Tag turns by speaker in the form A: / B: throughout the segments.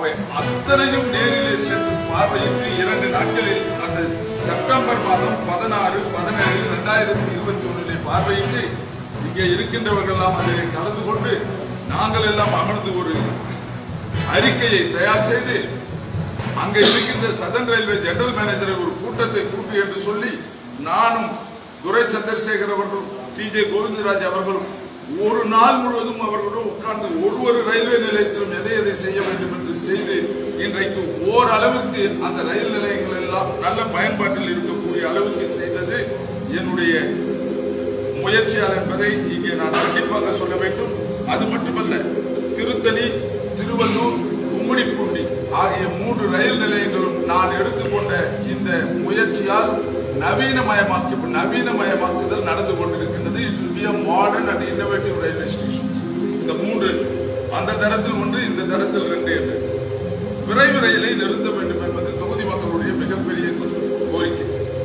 A: அவை அத்தனையும் நேரிலே சென்று பார்வையிட்டு இரண்டு நாட்களில் அந்த செப்டம்பர் மாதம் பதினாறு பதினேழு இரண்டாயிரத்தி இருபத்தி ஒன்றிலே பார்வையிட்டு இங்கே இருக்கின்றவர்கள் எல்லாம் அதில் கலந்து கொண்டு நாங்கள் எல்லாம் அமர்ந்து ஒரு அறிக்கையை தயார் செய்து அங்கே இருக்கின்ற சதன் ரயில்வே ஜெனரல் மேனேஜரை ஒரு கூட்டத்தை கூட்டு என்று சொல்லி நானும் துரை சந்திரசேகர் அவர்களும் டி ஜே கோவிந்தராஜ் அவர்களும் ஒரு நாள் முழுவதும் அவர்களுடன் உட்கார்ந்து ஒரு ஒரு ரயில்வே நிலையத்திலும் எதை எதை செய்ய வேண்டும் என்று செய்து இன்றைக்கு ஓரளவுக்கு அந்த ரயில் நிலையங்கள் எல்லாம் நல்ல பயன்பாட்டில் இருக்கக்கூடிய அளவுக்கு செய்தது என்னுடைய முயற்சியால் என்பதை இங்கே நான் கண்டிப்பாக சொல்ல வேண்டும் அது மட்டுமல்ல திருத்தணி திருவள்ளூர் கும்மிடிப்பூண்டி ஆகிய மூன்று ரயில் நிலையங்களும் நான் எடுத்துக்கொண்ட இந்த முயற்சியால் நவீனமயமாக்கி நவீனமயமாக்குதல் நடந்து கொண்டிருக்கின்றது it will be a modern and innovative railway stations இந்த மூன்று அந்த தடத்தில் ஒன்று இந்த தடத்தில் ரெண்டு என்று விரைவு ரயிலை நிறுத்த வேண்டும் என்பது தொகுதி மக்களுடைய மிகப்பெரிய கோரிக்கை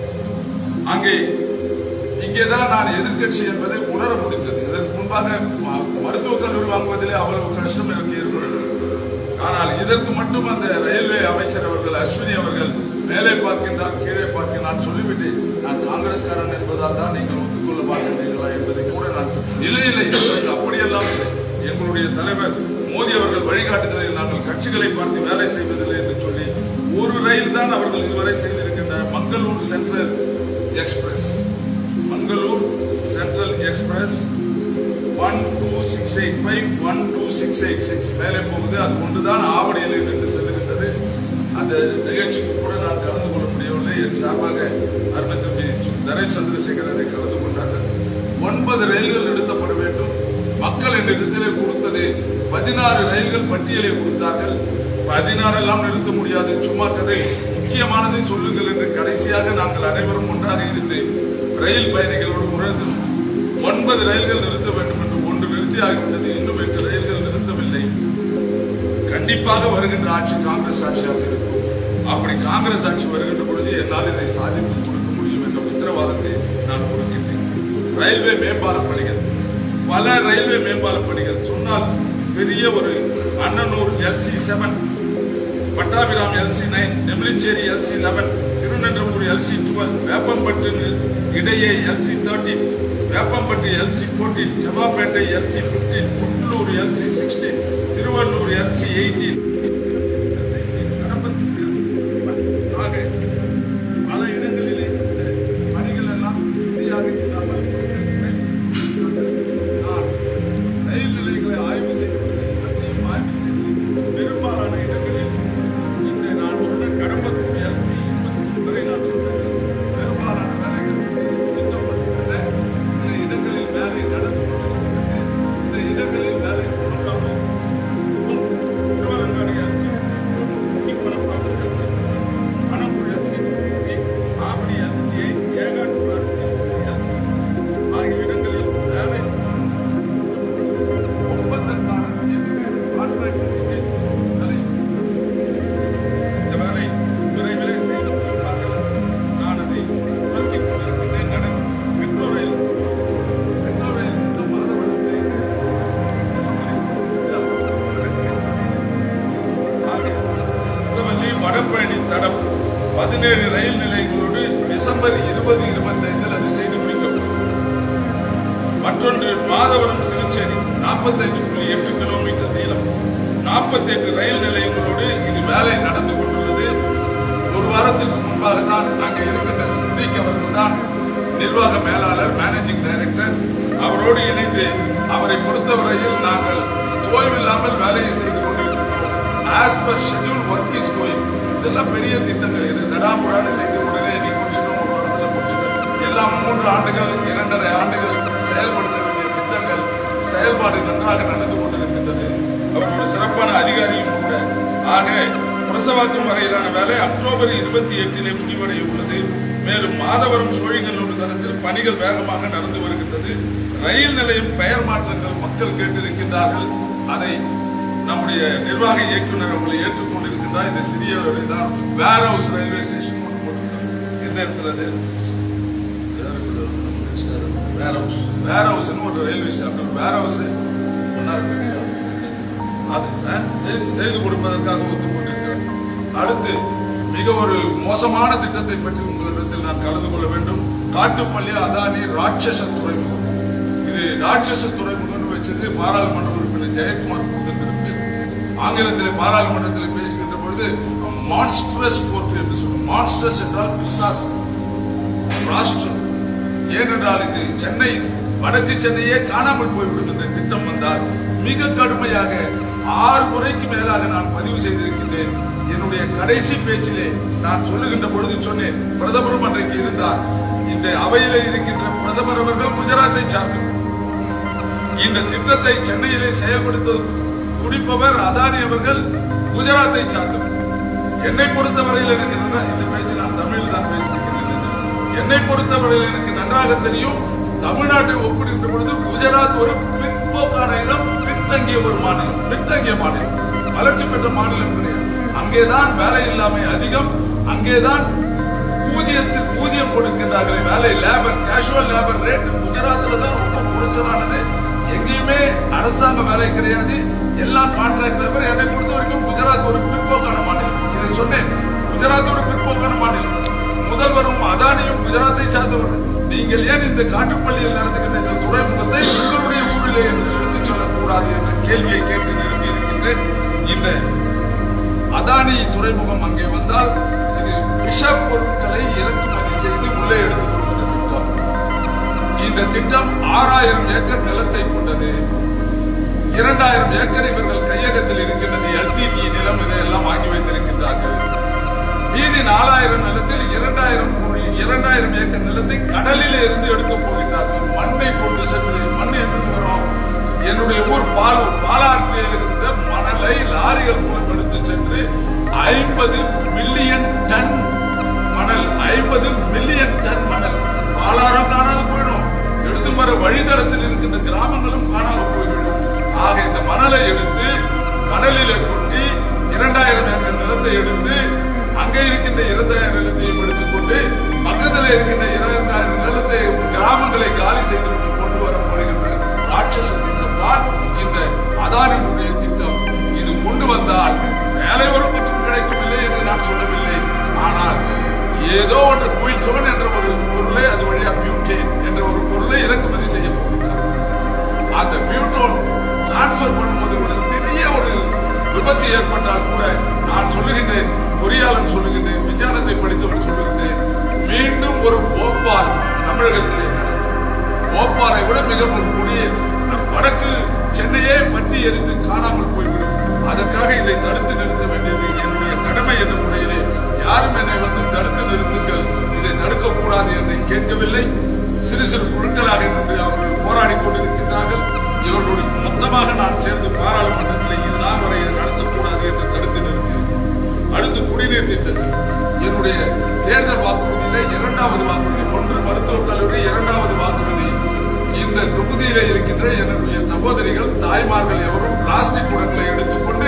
A: அங்கே இங்கேதான் நான் எதிர்க்கட்சி என்பதை உணர முடிந்தது இதற்கு முன்பாக ம- மருத்துவக் கல்லூரி வாங்குவதிலே அவ்வளவு கஷ்டம் எனக்கு இருக்கிறது ஆனால் இதற்கு மட்டும் அந்த ரயில்வே அமைச்சர் அவர்கள் அஸ்வினி அவர்கள் மேலே பார்க்கின்றார் கீழே பார்க்கின்றான் சொல்லிவிட்டு நான் காங்கிரஸ்காரன் என்பதால் தான் நீங்கள் ஒத்துக்கொள்ள மாட்டீர்களா என்பதை கூட நான் இல்லை இல்லை எங்களுக்கு அப்படியெல்லாம் இல்லை எங்களுடைய தலைவர் மோடி அவர்கள் வழிகாட்டுதலில் நாங்கள் கட்சிகளை பார்த்து வேலை செய்வதில்லை என்று சொல்லி ஒரு ரயில் தான் அவர்கள் இதுவரை செய்திருக்கின்ற Mangalore central express Mangalore central express one two six eight five one two six eight six மேலே போகுது அது ஒன்றுதான் ஆவடியில் இருந்து செல்லுகின்றது அந்த நிகழ்ச்சிக்கு கூட நான் கலந்து கொள்ள முடியவில்லை என் சார்பாக அருமை தம்பி தரை சந்திரசேகரனை கலந்து கொண்டார்கள் ஒன்பது ரயில்கள் நிறுத்தப்பட வேண்டும் மக்கள் என்னிடத்திலே கொடுத்தது பதினாறு ரயில்கள் பட்டியலை கொடுத்தார்கள் பதினாறு எல்லாம் நிறுத்த முடியாது சும்மா கதை முக்கியமானதை சொல்லுங்கள் என்று கடைசியாக நாங்கள் அனைவரும் ஒன்றாக இருந்து ரயில் பயணிகளோடு உணர்ந்து ஒன்பது ரயில்கள் நிறுத்த வேண்டும் என்று ஒன்று நிறுத்தி ஆகிவிட்டது இன்னும் எட்டு ரயில்கள் நிறுத்தவில்லை கண்டிப்பாக வருகின்ற ஆட்சி காங்கிரஸ் ஆட்சியாக இருக்கும் அப்படி காங்கிரஸ் ஆட்சி வருகின்ற பொழுது என்னால் இதை சாதித்து கொடுக்க முடியும் என்ற உத்தரவாதத்தை நான் கொடுக்கின்றேன் ரயில்வே மேம்பால பணிகள் பல ரயில்வே மேம்பால பணிகள் சொன்னால் பெரிய ஒரு Annanur LC seven Pattabiram LC nine Nemilicherry LC eleven திருநன்றபுரி எல்சி டுவெல் வேப்பம்பட்டு இடையே LC thirteen Veppampattu LC fourteen Sevvapet LC fifteen Putlur LC sixteen Tiruvallur LC eighteen ஆக பல இடங்களிலே இந்த பணிகள் எல்லாம் சரியாக இல்லாமல் நான் ரயில் நிலையங்களை ஆய்வு செய்து அதையும் ஆய்வு செய்து பெரும்பாலான இடங்களில் இந்த நான் சொன்ன கடம்பத்தூர் எல்சி வரை நான் சொன்னது பெரும்பாலான வேலைகள் செய்து முடிக்கப்பட்டுள்ளன சில இடங்களில் வேலை நடந்து கொண்டிருக்கிறது சில இடங்களில் வேலை தொடங்காமல் திருவரங்காடு எல்சி சிக்கிப்பரப்பாடு எல்சி மணப்பூர் எல்சி ஆவடி எல்சியை ஏகாட்டுவார் எல்சி ஆகிய இடங்களில் வேலை ஒப்பந்தக்காரர் என்று கான்ட்ராக்ட் வேலை இந்த வேலை விரைவிலே செய்து முடிப்பார்கள் நான் அதை யோசித்துக் கொண்டிருக்கின்றேன் நட- மெட்ரோ ரயில் மெட்ரோ ரயில் இந்த மாதவரத்தை திருவள்ளி வடபழனி தடம் பதினேழு ரயில் நிலையங்களோடு டிசம்பர் இருபது இருபத்தைந்தில் அது செய்து முடிக்கப்படும் மற்றொன்று மாதவரம் சிறுச்சேரி நாற்பத்தைந்து புள்ளி எட்டு கிலோமீட்டர் நீளம் நாற்பத்தெட்டு ரயில் நிலையங்களோடு இது வேலை நடந்து கொண்டுள்ளது ஒரு வாரத்திற்கு முன்பாக தான் அங்கே இருக்கின்ற சித்திக் அவர்கள் தான் நிர்வாக மேலாளர் மேனேஜிங் டைரக்டர் அவரோடு இணைந்து அவரை பொறுத்தவரையில் நாங்கள் ஓய்வில்லாமல் வேலையை செய்து கொண்டிருக்கின்றோம் as per schedule work is going இதெல்லாம் பெரிய திட்டங்கள் இது தடாமுடான்னு செய்து உடனே நீ முடிச்சிடும் ஒரு வாரத்தில் முடிச்சிடும் எல்லாம் மூன்று ஆண்டுகள் இரண்டரை ஆண்டுகள் செயல்படுத்த வேண்டிய திட்டங்கள் செயல்பாடு நன்றாக நடந்து கொண்டிருக்கின்றது அவர் ஒரு சிறப்பான அதிகாரியும் கூட ஆக பிரசவாக்கம் வரையிலான வேலை அக்டோபர் இருபத்தி எட்டிலே முடிவடைய உள்ளது மேலும் மாதவரம் சோழிங்கல்லூர் தரத்தில் பணிகள் வேகமாக நடந்து வருகின்றது ரயில் நிலையம் பெயர் மாற்றங்கள் மக்கள் கேட்டிருக்கின்றார்கள் அதை நம்முடைய நிர்வாக இயக்குனர் அவங்களை ஏற்றுக்கொண்டிருக்கின்றார் இந்த சிறிய ஒரு தான் வேர் ஹவுஸ் ரயில்வே ஸ்டேஷன் ஒன்று போட்டிருக்காங்க எந்த இடத்துல அது வேர் ஹவுஸ் வேர் ஹவுஸ்னு ஒரு ரயில்வே ஸ்டேஷன் வேர் ஹவுஸ் அது அஹ், செய்து- செய்து கொடுப்பதற்காக ஒத்துக்கொண்டிருக்கிறார் அடுத்து மிக ஒரு மோசமான திட்டத்தை பற்றி உங்களிடத்தில் நான் கலந்து கொள்ள வேண்டும் காட்டுப்பள்ளி அதானி ராட்சச துறைமுகம் இது ராட்சச துறைமுகம் வச்சது பாராளுமன்ற உறுப்பினர் ஜெயக்குமார் கொடுத்திருக்கிறது ஆங்கிலத்தில் பாராளுமன்றத்தில் பேசுகின்ற பொழுது மான்ஸ்ட்ரஸ் போர்ட் என்று சொல்லும் மான்ஸ்ட்ரஸ் என்றால் பிசாசு ராஷ்டிரம் ஏனென்றால் இது சென்னை வடக்கு சென்னையே காணாமல் போய்விடும் இந்த திட்டம் வந்தால் மிக கடுமையாக ஆறு முறைக்கு மேலாக நான் பதிவு செய்திருக்கின்றேன் என்னுடைய கடைசி பேச்சிலே நான் சொல்லுகின்ற பொழுது சொன்னேன் பிரதமரும் அன்றைக்கு இருந்தார் இந்த அவையிலே இருக்கின்ற பிரதமர் அவர்கள் குஜராத்தை சார்ந்தவர் இந்த திட்டத்தை சென்னையிலே செயல்படுத்த துடிப்பவர் அதானி அவர்கள் குஜராத்தை சார்ந்தவர் என்னை பொறுத்தவரையில் எனக்கு நன்றா- இந்த பேச்சு நான் தமிழில் தான் பேசியிருக்கிறேன் என்னை பொறுத்தவரையில் எனக்கு நன்றாக தெரியும் தமிழ்நாட்டை ஒப்பிடுகின்ற பொழுது குஜராத் ஒரு பிற்போக்கான இடம் பின்தங்கிய ஒரு மாநிலம் பின்தங்கிய மாநிலம் வளர்ச்சி பெற்ற மாநிலம் கிடையாது அங்கேதான் வேலை இல்லாமை அதிகம் அங்கேதான் ஊதியத்தில் ஊதியம் கொடுக்கின்றார்களே வேலை லேபர் கேஷுவல் லேபர் ரேட் குஜராத்ல தான் ரொம்ப குறைச்சலானது எங்கேயுமே அரசாங்க வேலை கிடையாது எல்லாம் கான்ட்ராக்ட் லேபர் என்னை பொறுத்த வரைக்கும் குஜராத் ஒரு பிற்போக்கான மாநிலம் இதை சொன்னேன் குஜராத் ஒரு பிற்போக்கான மாநிலம் முதல்வரும் அதானியும் குஜராத்தை சார்ந்தவர் நீங்கள் ஏன் இந்த காட்டுப்பள்ளியில் நடந்துகின்ற இந்த துறைமுகத்தை உங்களுடைய ஊரிலே என்று எடுத்துச் சொல்லக்கூடாது என்ற கேள்வியை கேட்டு நிறுத்தி இருக்கின்றேன் இந்த அதானி துறைமுகம் அங்கே வந்தால் இது விஷ பொருட்களை இறக்குமதி செய்து உள்ளே எடுத்துக் கொள்கிற திட்டம் இந்த திட்டம் ஆறாயிரம் ஏக்கர் நிலத்தை கொண்டது இரண்டாயிரம் ஏக்கர் இவர்கள் கையகத்தில் இருக்கின்றது எல்டிடி நிலம் இதையெல்லாம் வாங்கி வைத்திருக்கின்றார்கள் மீதி நாலாயிரம் நிலத்தில் இரண்டாயிரம் கோடி இரண்டாயிரம் ஏக்கர் நிலத்தை கடலிலே இருந்து எடுக்க போகின்றார்கள் மண்ணை கொண்டு சென்று மண் எங்கிருந்து வரும் என்னுடைய ஊர் பாலூர் பாலாற்றில் இருந்த மணலை லாரிகள் மூலம் எடுத்து சென்று ஐம்பது மில்லியன் டன் மணல் ஐம்பது மில்லியன் டன் மணல் பாலாரம் காணாது போயிடும் எடுத்து வர வழித்தடத்தில் இருக்கின்ற கிராமங்களும் காணாத போய்விடும் ஆக இந்த மணலை எடுத்து கடலிலே கொட்டி இரண்டாயிரம் ஏக்கர் நிலத்தை எடுத்து அங்கே இருக்கின்ற இரண்டாயிரம் நிலத்தையும் எடுத்துக்கொண்டு பக்கத்தில் இருக்கின்ற இரண்டாயிரம் நிலத்தை கிராமங்களை காலி செய்துவிட்டு கொண்டு வர போகின்ற ராட்சச திட்டம் தான் இந்த அதானியுடைய திட்டம் இது கொண்டு வந்தால் வேலை ஒரு பக்கம் கிடைக்கவில்லை என்று நான் சொல்லவில்லை ஆனால் ஏதோ ஒன்று குயிச்சோன் என்ற ஒரு பொருளை அது வழியா பியூட்டேன் என்ற ஒரு பொருளை இறக்குமதி செய்ய போகிறார் அந்த பியூட்டோன் டிரான்ஸ்பர் பண்ணும்போது ஒரு சிறிய ஒரு விபத்து ஏற்பட்டால் கூட நான் சொல்லுகின்றேன் பொறியாளன் சொல்லுகின்றேன் விஞ்ஞானத்தை படித்தவன் சொல்லுகின்றேன் மீண்டும் ஒரு போப்பால் தமிழகத்திலே நடக்கும் போப்பாலை விட மிக ஒரு கொடிய வடக்கு சென்னையே பற்றி எரிந்து காணாமல் போய்விடும் அதற்காக இதை தடுத்து நிறுத்த வேண்டியது என்னுடைய கடமை என்ற முறையிலே யாரும் என்னை வந்து தடுத்து நிறுத்துங்கள் இதை தடுக்க கூடாது என்று கேட்கவில்லை சிறு சிறு குழுக்களாக நின்று அவர்கள் போராடி கொண்டிருக்கின்றார்கள் இவர்களுடைய மொத்தமாக நான் சேர்ந்து பாராளுமன்றத்தில் இது நாள் வரை இதை நடத்தக்கூடாது என்று தடுத்து நிறுத்தியிருக்கிறேன் அடுத்து குடிநீர் திட்டங்கள் என்னுடைய தேர்தல் வாக்குறுதியில இரண்டாவது வாக்குறுதி ஒன்று மருத்துவக் கல்லூரி இரண்டாவது வாக்குறுதி இந்த தொகுதியில இருக்கின்ற என்னுடைய சகோதரிகள் தாய்மார்கள் எவரும் பிளாஸ்டிக் குடங்களை எடுத்துக்கொண்டு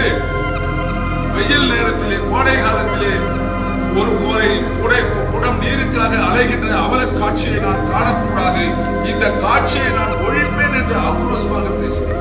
A: வெயில் நேரத்திலே கோடை காலத்திலே ஒரு குறை குடை குடம் நீருக்காக அலைகின்ற அவல காட்சியை நான் காணக்கூடாது இந்த காட்சியை நான் ஒழிப்பேன் என்று ஆக்ரோஷமாக பேசினேன்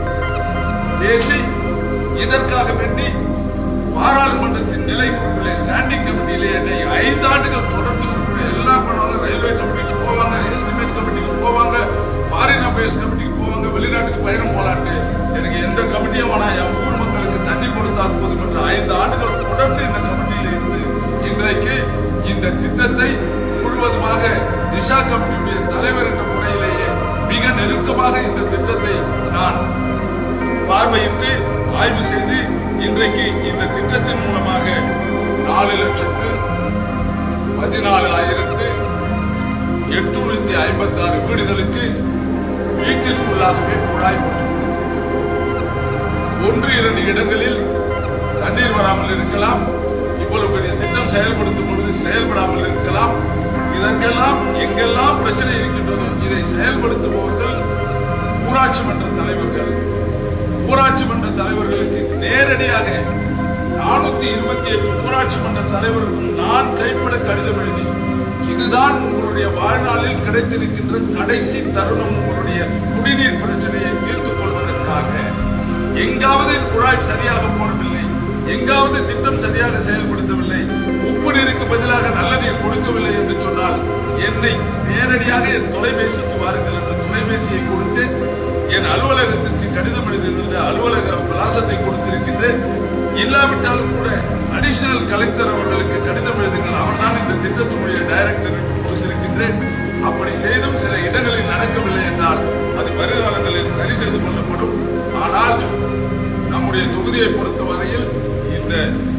A: பேசி இதற்காக வேண்டி பாராளுமன்றத்தின் நிலைக்குழுவிலே ஸ்டாண்டிங் கமிட்டியிலே என்னை ஐந்து ஆண்டுகள் தொடர்ந்து உறுப்பினர் எல்லாம் பண்ணுவாங்க ரயில்வே கமிட்டிக்கு போவாங்க எஸ்டிமேட் கமிட்டிக்கு போவாங்க ஃபாரின் அஃபேர்ஸ் கமிட்டிக்கு போவாங்க வெளிநாட்டுக்கு பயணம் போலான்ட்டு எனக்கு எந்த கமிட்டியும் வேணாம் என் ஊர் மக்களுக்கு தண்ணி கொடுத்தால் போதும் என்று ஐந்து ஆண்டுகள் தொடர்ந்து இந்த கமிட்டியில் இருந்து இன்றைக்கு இந்த திட்டத்தை முழுவதுமாக திசா கமிட்டியுடைய தலைவர் என்ற முறையிலேயே மிக நெருக்கமாக இந்த திட்டத்தை நான் பார்வையிட்டு ஆய்வு செய்து இன்றைக்கு இந்த திட்டத்தின் மூலமாக நாலு லட்சத்து பதினாலு ஆயிரத்து எட்நூத்தி ஐம்பத்தி ஆறு வீடுகளுக்கு வீட்டிற்குள்ளாகவே குழாய் போட்டு ஒன்று இரண்டு இடங்களில் தண்ணீர் வராமல் இருக்கலாம் இவ்வளவு பெரிய திட்டம் செயல்படுத்தும் பொழுது செயல்படாமல் இருக்கலாம் இதற்கெல்லாம் எங்கெல்லாம் பிரச்சனை இருக்கின்றதோ இதை செயல்படுத்துபவர்கள் ஊராட்சி மன்ற தலைவர்கள் ஊராட்சி மன்ற தலைவர்களுக்கு நேரடியாக நானூத்தி இருபத்தி எட்டு ஊராட்சி மன்ற தலைவர்களுக்கும் நான் கைப்பட கடிதம் எழுதி இதுதான் உங்களுடைய வாழ்நாளில் கிடைத்திருக்கின்ற கடைசி தருணம் உங்களுடைய குடிநீர் பிரச்சனையை தீர்த்துக் கொள்வதற்காக எங்காவது குழாய் சரியாக போடவில்லை எங்காவது திட்டம் சரியாக செயல்படுத்தவில்லை உப்பு நீருக்கு பதிலாக நல்ல நீர் கொடுக்கவில்லை என்று சொன்னால் என்னை நேரடியாக என் தொலைபேசிக்கு வாருங்கள் என்ற தொலைபேசியை கொடுத்து என் அலுவலகத்திற்கு கடிதம் எழுதுகின்ற அலுவலக விலாசத்தை கொடுத்திருக்கின்றேன் இல்லாவிட்டாலும் கூட அடிஷனல் கலெக்டர் அவர்களுக்கு கடிதம் எழுதுங்கள் அவர்தான் இந்த திட்டத்தினுடைய டைரக்டர் கொடுத்திருக்கின்றேன் அப்படி செய்தும் சில இடங்களில் நடக்கவில்லை என்றால் அது வருகாலங்களில் சரி செய்து கொள்ளப்படும் ஆனால் நம்முடைய தொகுதியை பொறுத்தவரையில் இந்த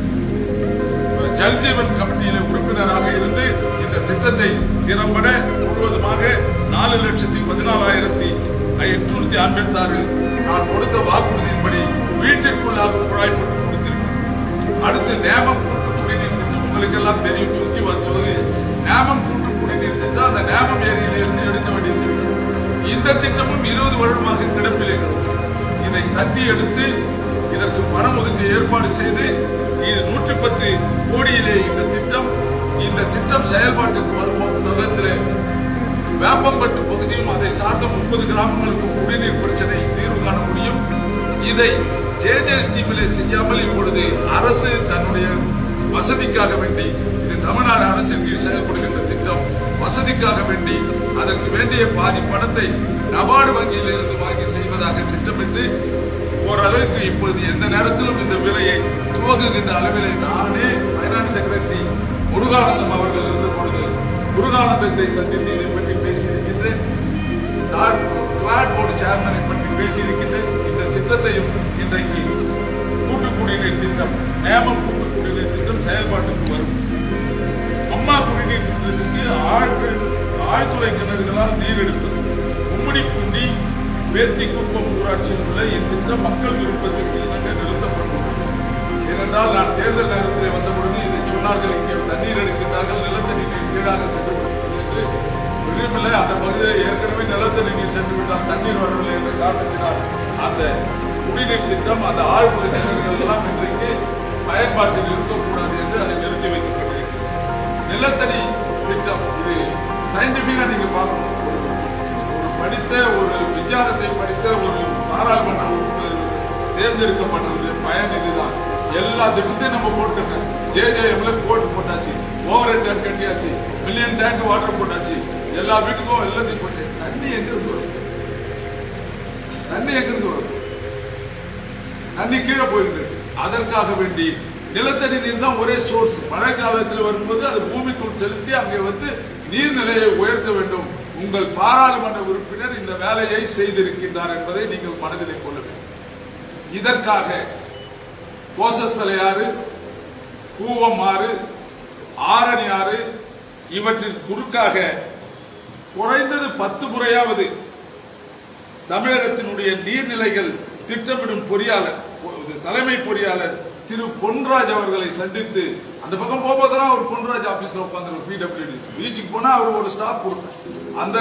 A: ஜல்ஜீவன் கமிட்டியில உறுப்பினராக இருந்து இந்த திட்டத்தை திறம்பட முழுவதுமாக நாலு லட்சத்தி பதினாலாயிரத்தி எட்நூத்தி ஐம்பத்தி ஆறு நான் கொடுத்த வாக்குறுதியின்படி வீட்டிற்குள்ளாக குழாய் போட்டு கொடுத்திருக்கிறேன் அடுத்து நேமம் கூட்டு குடிநீர் திட்டம் உங்களுக்கு எல்லாம் தெரியும் சுத்தி வச்சது நேமம் கூட்டு குடிநீர் திட்டம் அந்த நேமம் ஏரியில இருந்து எடுக்க வேண்டிய திட்டம் இந்த திட்டமும் இருபது வருடமாக கிடப்பிலே கிடக்கும் இதை தட்டி எடுத்து இதற்கு பணம் ஒதுக்க ஏற்பாடு செய்து இது நூற்றி பத்து கோடியிலே இந்த திட்டம் இந்த திட்டம் செயல்பாட்டுக்கு வரும் தகுதியிலே வேப்பம்பட்டு பகுதியும் அதை சார்ந்த முப்பது கிராமங்களுக்கும் குடிநீர் பிரச்சனை தீர்வு காண முடியும் இதை ஜே ஜே ஸ்கீமிலே செய்யாமல் இப்பொழுது அரசு தன்னுடைய வசதிக்காக வேண்டி இது தமிழ்நாடு அரசின் கீழ் செயல்படுகின்ற திட்டம் வசதிக்காக வேண்டி அதற்கு வேண்டிய பாதி பணத்தை நபார்டு வங்கியில் இருந்து வாங்கி செய்வதாக திட்டமிட்டு ஓரளவுக்கு இப்பொழுது எந்த நேரத்திலும் இந்த விலையை துவங்குகின்ற அளவிலே நானே பைனான்ஸ் செக்ரட்டரி முருகானந்தம் அவர்கள் இருந்த பொழுது முருகானந்தத்தை சந்தித்து இதை பற்றி பேசியிருக்கின்றேன் நான் கிளாட் போர்டு சேர்மனை பற்றி பேசியிருக்கின்றேன் இந்த திட்டத்தையும் இன்றைக்கு கூட்டு குடிநீர் திட்டம் நேமம் கூட்டு குடிநீர் திட்டம் செயல்பாட்டுக்கு வரும் அம்மா குடிநீர் திட்டத்துக்கு ஆழ்வு ஆழ்துளை கிணறுகளால் நீர் எடுப்பது உம்மடிப்பூண்டி பேத்திக்குப்பம் ஊராட்சியில் உள்ள இத்திட்டம் மக்கள் விருப்பத்திற்கு இணங்க நிறுத்தப்பட்டுள்ளது ஏனென்றால் நான் தேர்தல் நேரத்தில் வந்த பொழுது இதை சொன்னார்கள் இங்கே தண்ணீர் எடுக்கின்றார்கள் நிலத்தடி நீர் கீழாக சென்று விடுகிறது என்று விரும்பல அந்த பகுதியில் ஏற்கனவே நிலத்தடி நீர் சென்று விட்டால் தண்ணீர் வரவில்லை என்ற காரணத்தினால் அந்த குடிநீர் திட்டம் அந்த ஆழ்வுளை கிணறுகள் எல்லாம் இன்றைக்கு பயன்பாட்டில் இருக்கக்கூடாது என்று அதை நிறுத்தி வைக்கப்பட்டிருக்கிறது நிலத்தடி திட்டம் இது சயின்டிபிக்கா நீங்க பார்க்கணும் ஒரு ஒரு படித்த ஒரு விஞ்ஞானத்தை படித்த ஒரு பாராளுமன்ற உறுப்பினர் தேர்ந்தெடுக்கப்பட்டது பயன் இதுதான் எல்லா திட்டத்தையும் நம்ம போட்டுட்டோம் ஜேஜேஎம்ல கோட் போட்டாச்சு ஓவர் டேங்க் கட்டியாச்சு மில்லியன் டேங்க் வாட்டர் போட்டாச்சு எல்லா வீட்டுக்கும் எல்லாத்தையும் போட்டு தண்ணி எங்க இருந்து வரும் தண்ணி எங்க இருந்து வரும் தண்ணி கீழே போயிருந்தது அதற்காக வேண்டி நிலத்தடி நீர் தான் ஒரே சோர்ஸ் மழை காலத்தில் வரும்போது அது பூமிக்குள் செலுத்தி அங்கே வந்து நீர்நிலையை உயர்த்த வேண்டும் உங்கள் பாராளுமன்ற உறுப்பினர் இந்த வேலையை செய்திருக்கின்றார் என்பதை நீங்கள் மனதிலே கொள்ள வேண்டும் இதற்காக கோசஸ் தலையாறு கூவம் ஆறு ஆரணி ஆறு இவற்றின் குறுக்காக குறைந்தது பத்து முறையாவது தமிழகத்தினுடைய நீர்நிலைகள் திட்டமிடும் பொறியாளர் பொ- தலைமை பொறியாளர் திரு பொன்ராஜ் அவர்களை சந்தித்து அந்த பக்கம் போகும்போதெல்லாம் அவர் பொன்ராஜ் ஆபீஸ்ல உட்காந்துரு பிடபிள்யூடி பீச்சுக்கு போனா அவர் ஒரு ஸ்டாப் கொடுத்தார் அந்த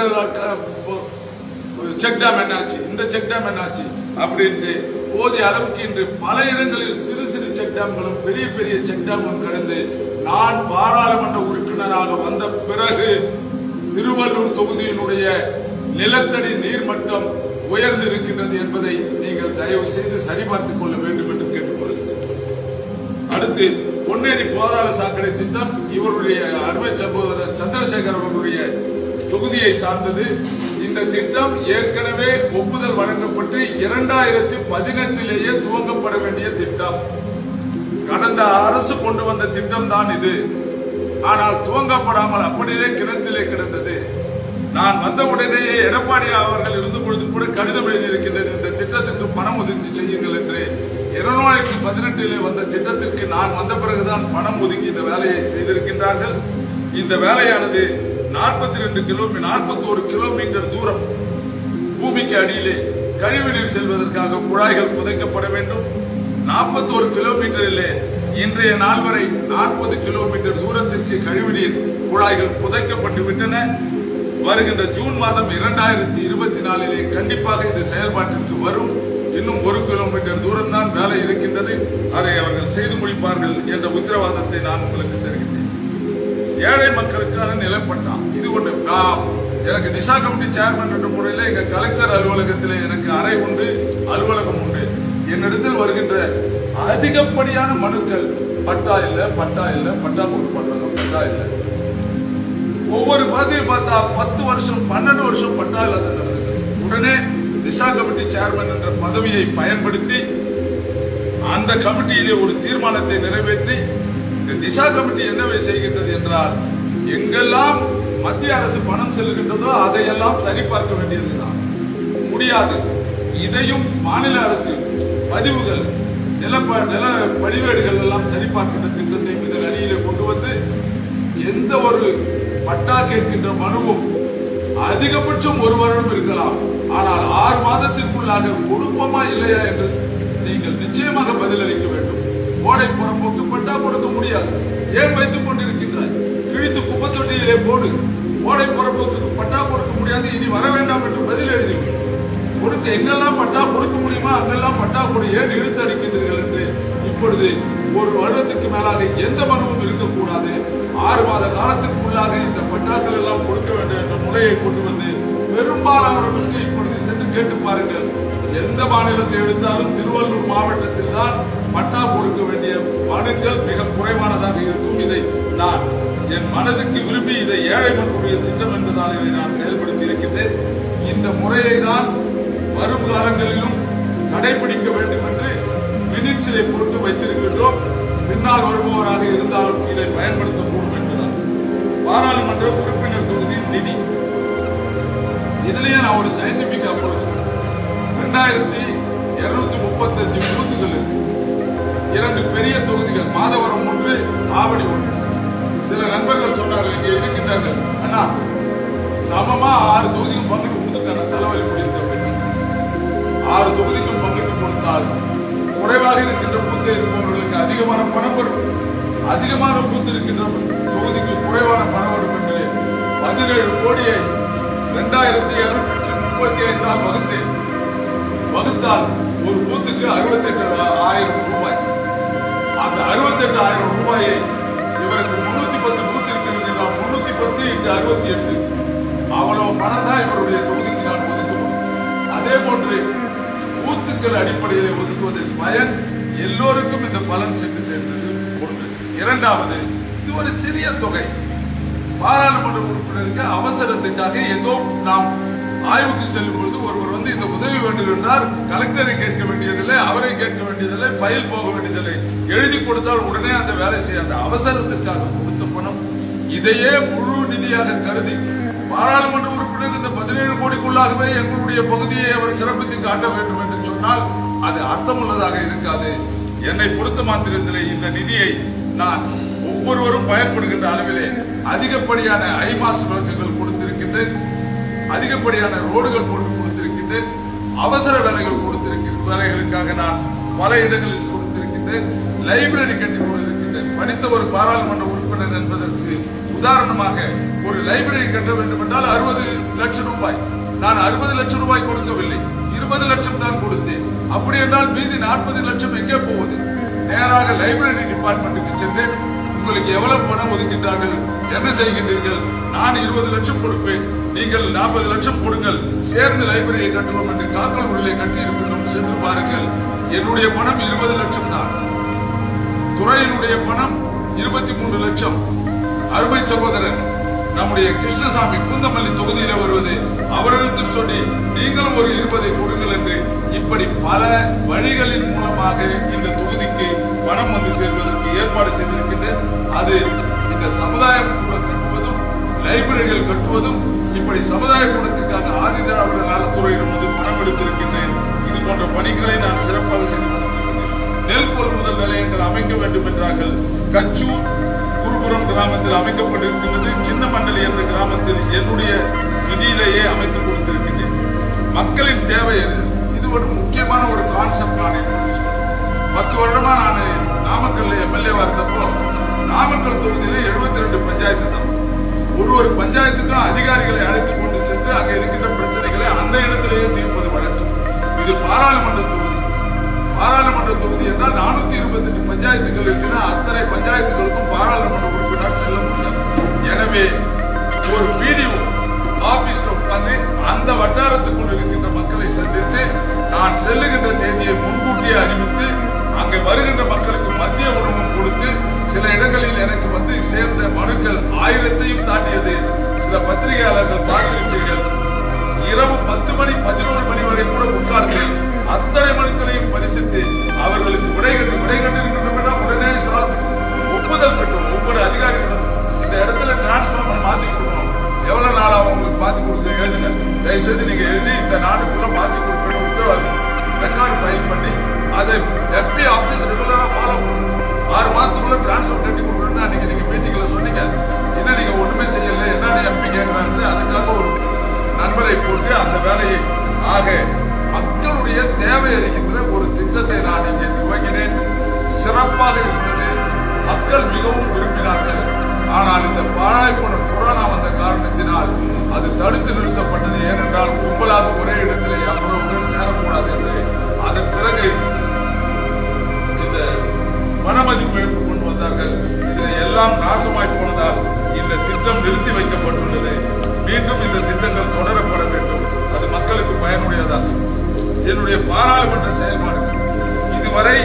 A: செக் டேம் என்னாச்சு இந்த செக் டேம் என்னாச்சு அப்படின்ட்டு போதிய அளவுக்கு இன்று பல இடங்களில் சிறு சிறு செக் டேம்களும் பெரிய பெரிய செக் டேம்களும் கடந்து நான் பாராளுமன்ற உறுப்பினராக வந்த பிறகு திருவள்ளூர் தொகுதியினுடைய நிலத்தடி நீர்மட்டம் உயர்ந்து இருக்கின்றது என்பதை நீங்கள் தயவு செய்து சரிபார்த்துக் கொள்ள வேண்டும் என்று கேட்டுக்கொள்கிறேன் அடுத்து பொன்னேரி போதார சாக்கடை திட்டம் இவருடைய அருமை சகோதரர் சந்திரசேகர் அவர்களுடைய தொகுதியை சார்ந்தது இந்த திட்டம் ஏற்கனவே ஒப்புதல் வழங்கப்பட்டு இரண்டாயிரத்தி பதினெட்டிலேயே துவங்கப்பட வேண்டிய திட்டம் கடந்த அரசு கொண்டு வந்த திட்டம் தான் இது ஆனால் துவங்கப்படாமல் அப்படியே கிணத்திலே கிடந்தது நான் வந்த உடனேயே எடப்பாடி அவர்கள் இருந்த பொழுது கூட கடிதம் எழுதியிருக்கின்றது இந்த திட்டத்திற்கு பணம் ஒதுக்கி செய்யுங்கள் என்று இருநூறாயிரத்தி பதினெட்டிலே வந்த திட்டத்திற்கு நான் வந்த பிறகுதான் பணம் ஒதுக்கி இந்த வேலையை செய்திருக்கின்றார்கள் இந்த வேலையானது நாற்பத்தி ரெண்டு கிலோமீட்டர் நாற்பத்தி ஒரு கிலோமீட்டர் தூரம் பூமிக்கு அடியிலே கழிவுநீர் செல்வதற்காக குழாய்கள் புதைக்கப்பட வேண்டும் நாற்பத்தோரு கிலோமீட்டரிலே இன்றைய நாள் வரை நாற்பது கிலோமீட்டர் தூரத்திற்கு கழிவுநீர் குழாய்கள் புதைக்கப்பட்டு விட்டன வருகின்ற ஜூன் மாதம் இரண்டாயிரத்தி இருபத்தி நாலிலே கண்டிப்பாக இது செயல்பாட்டிற்கு வரும் இன்னும் ஒரு கிலோமீட்டர் தூரம் தான் வேலை இருக்கின்றது அதை அவர்கள் செய்து முடிப்பார்கள் என்ற உத்தரவாதத்தை நான் உங்களுக்கு தருகின்றேன் ஏழை மக்களுக்கான நிலப்பட்டா இது ஒன்று நான் எனக்கு திசா கமிட்டி சேர்மன் என்ற முறையில் எங்க கலெக்டர் அலுவலகத்தில் எனக்கு அறை உண்டு அலுவலகம் உண்டு என்னிடத்தில் வருகின்ற அதிகப்படியான மனுக்கள் பட்டா இல்ல பட்டா இல்ல பட்டா போட்டு பண்றாங்க பட்டா இல்ல ஒவ்வொரு மாதிரியும் பார்த்தா பத்து வருஷம் பன்னெண்டு வருஷம் பட்டா இல்லாத நடந்தது உடனே திசா கமிட்டி சேர்மன் என்ற பதவியை பயன்படுத்தி அந்த கமிட்டியிலே ஒரு தீர்மானத்தை நிறைவேற்றி இந்த திசா கமிட்டி என்னவை செய்கின்றது என்றால் எங்கெல்லாம் மத்திய அரசு பணம் செல்கின்றதோ அதையெல்லாம் சரிபார்க்க வேண்டியதுதான் முடியாது இதையும் மாநில அரசு பதிவுகள் நில நில பதிவேடுகள் எல்லாம் சரிபார்க்கின்ற திட்டத்தை இதன் அடியிலே கொண்டு வந்து எந்த ஒரு பட்டா கேட்கின்ற மனுவும் அதிகபட்சம் ஒரு வருடம் இருக்கலாம் ஆனால் ஆறு மாதத்திற்குள்ளாக கொடுப்போமா இல்லையா என்று நீங்கள் நிச்சயமாக பதிலளிக்க வேண்டும் கோடை புறம்போக்கு பட்டா கொடுக்க முடியாது ஏன் வைத்துக் கொண்டிருக்கின்றாய் கிழித்து குப்பத்தொட்டியிலே போடு கோடை புறம்போக்கு பட்டா கொடுக்க முடியாது இனி வர வேண்டாம் என்று பதில் எழுதி கொடு. கொடுக்க எங்கெல்லாம் பட்டா கொடுக்க முடியுமா அங்கெல்லாம் பட்டா கொடு ஏன் இழுத்து அடிக்கின்றீர்கள் என்று இப்பொழுது ஒரு வருடத்துக்கு மேலாக எந்த மனுவும் இருக்கக்கூடாது ஆறு மாத காலத்திற்குள்ளாக இந்த பட்டாக்கள் எல்லாம் கொடுக்க வேண்டும் என்ற முறையை கொண்டு வந்து பெரும்பாலானவர்களுக்கு இப்பொழுது சென்று கேட்டு பாருங்கள் எந்த மாநிலத்தை எடுத்தாலும் திருவள்ளூர் மாவட்டத்தில் தான் பட்டா கொடுக்க வேண்டிய மனுக்கள் மிக குறைவானதாக இருக்கும் இதை நான் என் மனதுக்கு விரும்பி இதை ஏழை மக்களுடைய திட்டம் என்பதால் இதை நான் செயல்படுத்தி இருக்கின்றேன் இந்த முறையை தான் வரும் காலங்களிலும் கடைபிடிக்க வேண்டும் என்று மினிட்ஸிலே போட்டு வைத்திருக்கின்றோம் பின்னால் வருபவராக இருந்தாலும் இதை பயன்படுத்தக்கூடும் என்றுதான் பாராளுமன்ற உறுப்பினர் தொகுதி நிதி இதுலயே நான் ஒரு சயின்டிபிக் அப்ரோச் ரெண்டாயிரத்தி இருநூத்தி முப்பத்தஞ்சு பூத்துகள் இருக்கு இரண்டு பெரிய தொகுதிகள் மாதவரம் ஒன்று ஆவடி ஒன்று சில நண்பர்கள் சொன்னார்கள் இங்கே இருக்கின்றார்கள் அண்ணா சமமா ஆறு தொகுதிக்கும் பங்கிட்டு கொடுத்துருக்காங்க தலைவலி முடிந்த ஆறு தொகுதிக்கும் பங்கிட்டு கொடுத்தால் குறைவாக இருக்கின்ற பூத்து இருப்பவர்களுக்கு அதிகமான பணம் வரும் அதிகமான பூத்து இருக்கின்ற தொகுதிக்கு குறைவான பணம் வரும் என்று பதினேழு கோடியை இரண்டாயிரத்தி இருநூற்றி முப்பத்தி ஐந்தாம் வகுத்தேன் வகுத்தால் ஒரு பூத்துக்கு அறுபத்தெட்டு ஆயிரம் ரூபாய் அந்த அறுபத்தெட்டு ஆயிரம் ரூபாயை இவருக்கு முன்னூத்தி பத்து பூத்து இருக்கிறது என்றால் முன்னூத்தி பத்து இன்று அறுபத்தி எட்டு அவ்வளவு பணம் தான் இவருடைய தொகுதிக்கு நான் ஒதுக்க முடியும் அதே போன்று பூத்துக்கள் அடிப்படையில் ஒதுக்குவதன் பயன் எல்லோருக்கும் இந்த பலன் சென்று சேர்ந்தது ஒன்று இரண்டாவது இது ஒரு சிறிய தொகை பாராளுமன்ற உறுப்பினருக்கு அவசரத்துக்காக எங்கோ நாம் ஆய்வுக்கு செல்லும் பொழுது ஒருவர் வந்து இந்த உதவி வேண்டும் என்றால் கலெக்டரை கேட்க வேண்டியதில்லை அவரை கேட்க வேண்டியதில்லை ஃபைல் போக வேண்டியதில்லை எழுதி கொடுத்தால் உடனே அந்த வேலை செய்ய அந்த அவசரத்திற்காக கொடுத்த பணம் இதையே முழு நிதியாக கருதி பாராளுமன்ற உறுப்பினர் இந்த பதினேழு கோடிக்குள்ளாகவே எங்களுடைய பகுதியை அவர் சிறப்பித்து காட்ட வேண்டும் என்று சொன்னால் அது அர்த்தமுள்ளதாக இருக்காது என்னை பொறுத்த மாத்திரத்திலே இந்த நிதியை நான் ஒவ்வொருவரும் பயன்படுகின்ற அளவிலே அதிகப்படியான ஐ மாஸ்டர் விளக்குகள் கொடுத்திருக்கின்றேன் அதிகப்படியான ரோடுகள் போட்டு கொடுத்திருக்கின்றேன் அவசர வேலைகள் கொடுத்திருக்கிற வேலைகளுக்காக நான் பல இடங்களில் கொடுத்திருக்கின்றேன் லைப்ரரி கட்டி கொடுத்திருக்கின்றேன் படித்த ஒரு பாராளுமன்ற உறுப்பினர் என்பதற்கு உதாரணமாக ஒரு லைப்ரரி கட்ட வேண்டும் என்றால் அறுபது லட்சம் ரூபாய் நான் அறுபது லட்சம் ரூபாய் கொடுக்கவில்லை இருபது லட்சம் தான் கொடுத்தேன் அப்படி என்றால் மீதி நாற்பது லட்சம் எங்கே போவது நேராக லைப்ரரி டிபார்ட்மெண்ட்டுக்கு சென்றேன் உங்களுக்கு எவ்வளவு பணம் ஒதுக்கின்றார்கள் என்ன செய்கின்றீர்கள் நான் இருபது லட்சம் கொடுப்பேன் நீங்கள் நாற்பது லட்சம் கொடுங்கள் சேர்ந்து லைப்ரரியை கட்டுவோம் என்று காக்கல் உள்ளே கட்டி இருக்கின்றோம் சென்று பாருங்கள் என்னுடைய பணம் இருபது லட்சம் தான் துறையினுடைய பணம் இருபத்தி மூன்று லட்சம் அருமை சகோதரர் நம்முடைய கிருஷ்ணசாமி பூந்தமல்லி தொகுதியில வருவது அவரிடத்தில் சொல்லி நீங்களும் ஒரு இருபதை கொடுங்கள் என்று இப்படி பல வழிகளின் மூலமாக இந்த தொகுதிக்கு பணம் வந்து சேர்வதற்கு ஏற்பாடு செய்திருக்கின்றேன் அது இந்த சமுதாய கூடம் கட்டுவதும் லைப்ரரிகள் கட்டுவதும் இப்படி சமுதாய கூடத்திற்காக ஆதிதிராவிட நலத்துறையிடம் வந்து பணம் எடுத்திருக்கின்றேன் இது போன்ற பணிகளை நான் சிறப்பாக செய்து கொண்டிருக்கின்றேன் நெல் கொள்முதல் நிலையங்கள் அமைக்க வேண்டும் என்றார்கள் கச்சூர் குருபுரம் கிராமத்தில் அமைக்கப்பட்டிருக்கின்றது சின்ன மண்டலி என்ற கிராமத்தில் என்னுடைய நிதியிலேயே அமைத்துக் கொடுத்திருக்கின்றேன் மக்களின் தேவை எது இது ஒரு முக்கியமான ஒரு கான்செப்ட் நான் introduce பண்ணேன். பத்து வருடமா நான் நாமக்கல்ல எம்எல்ஏவா இருந்தப்போ நாமக்கல் தொகுதியில 72 ரெண்டு பஞ்சாயத்து தான் ஒரு ஒரு பஞ்சாயத்துக்கும் அதிகாரிகளை அழைத்துக் கொண்டு சென்று அங்க இருக்கின்ற பிரச்சனைகளை அந்த இடத்திலேயே தீர்ப்பது வழக்கம் இது பாராளுமன்ற தொகுதி பாராளுமன்ற தொகுதி என்றால் நானூத்தி இருபத்தி எட்டு பஞ்சாயத்துகள் இருக்கிற அத்தனை பஞ்சாயத்துகளுக்கும் பாராளுமன்ற உறுப்பினர் செல்ல முடியாது எனவே ஒரு பிடிஓ ஆபீஸ்ல உட்கார்ந்து அந்த வட்டாரத்துக்குள் இருக்கின்ற மக்களை சந்தித்து நான் செல்லுகின்ற தேதியை முன்கூட்டியே அறிவித்து அங்கே வருகின்ற மக்களுக்கு மதிய உணவும் கொடுத்து சில இடங்களில் எனக்கு வந்து சேர்ந்த மனுக்கள் ஆயிரத்தையும் தாண்டியது சில பத்திரிகையாளர்கள் பார்த்திருப்பீர்கள் இரவு பத்து மணி பதினோரு மணி வரை கூட உட்கார்ந்து அத்தனை மனுக்களையும் பரிசித்து அவர்களுக்கு விடை கண்டு விடை கண்டிருக்கின்றன உடனே சால்வ் ஒப்புதல் பெற்றோம் ஒவ்வொரு அதிகாரிகளும் இந்த இடத்துல டிரான்ஸ்பார்மர் மாத்தி கொடுக்கணும் எவ்வளவு நாளா உங்களுக்கு மாத்தி கொடுத்து எழுதுங்க தயவு செய்து நீங்க எழுதி இந்த நாட்டுக்குள்ள மாத்தி கொடுக்கணும் உத்தரவாதம் ரெக்கார்ட் ஃபைல் பண்ணி அதை எம்பி ஆபீஸ் ரெகுலரா ஃபாலோ பண்ணணும் ஆறு மாசத்துக்குள்ள டிரான்ஸ்ஃபர் கட்டி கொடுக்கணும்னு அன்னைக்கு நீங்க மீட்டிங்ல சொன்னீங்க என்ன நீங்க ஒண்ணுமே செய்யல என்ன எம்பி கேட்கிறாரு அதுக்காக ஒரு நண்பரை போட்டு அந்த வேலையை ஆக மக்களுடைய தேவை அறிகின்ற ஒரு திட்டத்தை நான் இங்கே துவங்கினேன் சிறப்பாக இருந்தது மக்கள் மிகவும் விரும்பினார்கள் ஆனால் இந்த பாழாய்ப்போன கொரோனா வந்த காரணத்தினால் அது தடுத்து நிறுத்தப்பட்டது ஏனென்றால் கும்பலாக ஒரே இடத்திலே அவ்வளவு பேர் சேரக்கூடாது என்று அதன் பிறகு இந்த பணமதிப்பு இழப்பு கொண்டு வந்தார்கள் இதில் எல்லாம் நாசமாய் போனதால் இந்த திட்டம் நிறுத்தி வைக்கப்பட்டுள்ளது மீண்டும் இந்த திட்டங்கள் தொடரப்பட வேண்டும் அது மக்களுக்கு பயனுடையதாக என்னுடைய பாராளுமன்ற செயல்பாடுகள் இதுவரை